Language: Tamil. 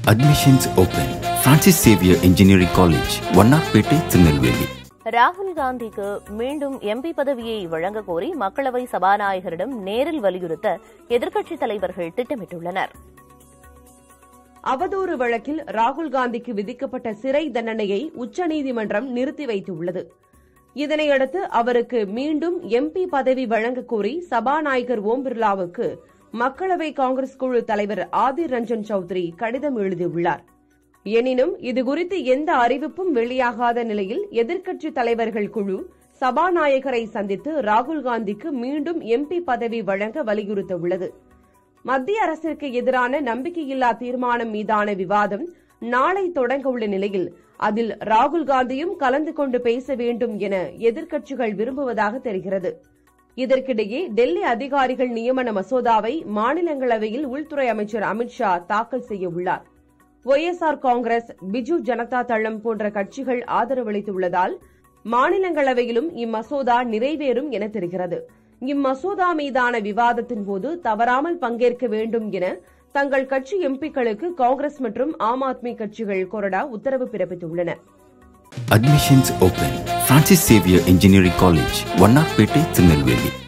Admissions open. Francis Xavier Engineering College, Vannarpettai Tirunelveli ராகுல் காந்திக்கு மீண்டும் எம்பி பதவியை வழங்க கோரி மக்களவை சபாநாயகரிடம் நேரில் வலியுறுத்த எதிர்க்கட்சித் தலைவர்கள் திட்டமிட்டுள்ளனர் அவதூறு வழக்கில் ராகுல் காந்திக்கு விதிக்கப்பட்ட சிறை தண்டனையை உச்சநீதிமன்றம் நிறுத்தி வைத்துள்ளது இதனையடுத்து அவருக்கு மீண்டும் எம்பி பதவி வழங்க கோரி சபாநாயகர் ஓம் பிர்லாவுக்கு மக்களவை காங்கிரஸ் குழு தலைவர் ஆதிர் ரஞ்சன் சௌத்ரி கடிதம் எழுதியுள்ளார் எனினும் இதுகுறித்து எந்த அறிவிப்பும் வெளியாகாத நிலையில் எதிர்க்கட்சித் தலைவர்கள் குழு சபாநாயகரை சந்தித்து ராகுல் காந்திக்கு மீண்டும் எம்பி பதவி வழங்க வலியுறுத்தவுள்ளது மத்திய அரசிற்கு எதிரான நம்பிக்கையில்லா தீர்மானம் மீதான விவாதம் நாளை தொடங்க உள்ள நிலையில் அதில் ராகுல் காந்தியும் கலந்து கொண்டு பேச வேண்டும் என எதிர்க்கட்சிகள் விரும்புவதாக தெரிகிறது இதற்கிடையே டெல்லி அதிகாரிகள் நியமன மசோதாவை மாநிலங்களவையில் உள்துறை அமைச்சர் அமித்ஷா தாக்கல் செய்ய உள்ளார் ஒய்எஸ்ஆர் காங்கிரஸ் பிஜு ஜனதா தளம் போன்ற கட்சிகள் ஆதரவளித்துள்ளதால் மாநிலங்களவையிலும் இம்மசோதா நிறைவேறும் என தெரிகிறது இம்மசோதா மீதான விவாதத்தின் போது தவறாமல் பங்கேற்க வேண்டும் என தங்கள் கட்சி எம்பிக்களுக்கு காங்கிரஸ் மற்றும் ஆம் ஆத்மி கட்சிகள் கொறடா உத்தரவு பிறப்பித்துள்ளன Admissions open. Francis Xavier Engineering College, Vannarpettai Tirunelveli